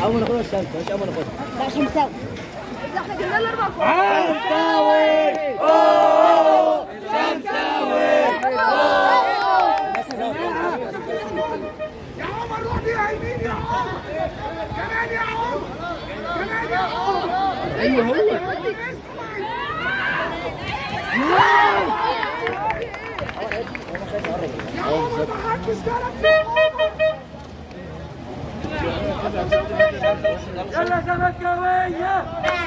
اول ما ناخدها الشمس مش اول ما ناخدها لا شمساوي ده احنا جبنا له اربع كور شمساوي اوه شمساوي يا عمر روح بيها يمين يا عمر كمان يا عمر كمان يا عمر ايوه هو يا عمر ما حدش جرب يلا زملكاويه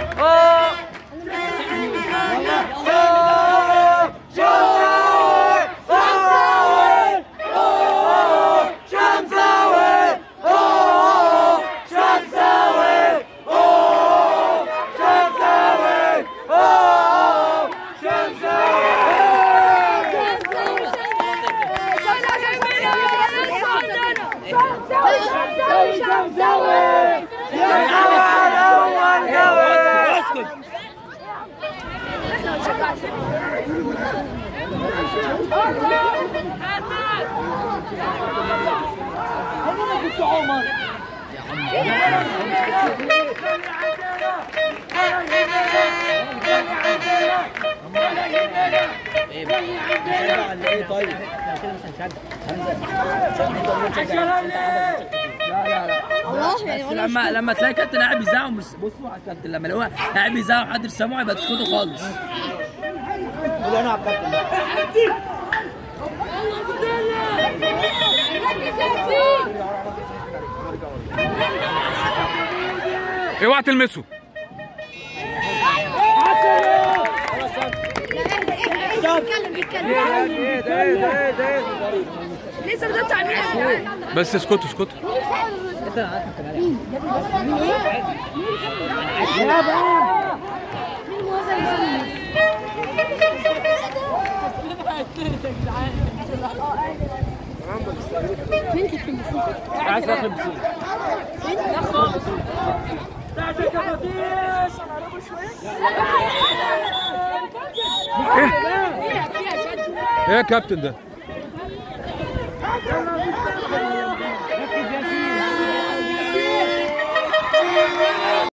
اسكت ايه طيب الله يعني بس وانا لما لما تلاقي كابتن قاعد بيزعق ومش- بصوا على الكابتن لما لو قاعد بيزعق وحد مش سامعه يبقى تسكتوا خالص قول انا على الكابتن بقى. اوعى تلمسه بيتكلم بيتكلم لسه ده بتاع مين بس اسكتوا اسكتوا عايز ادخل بسين ايه يا كابتن ده يلا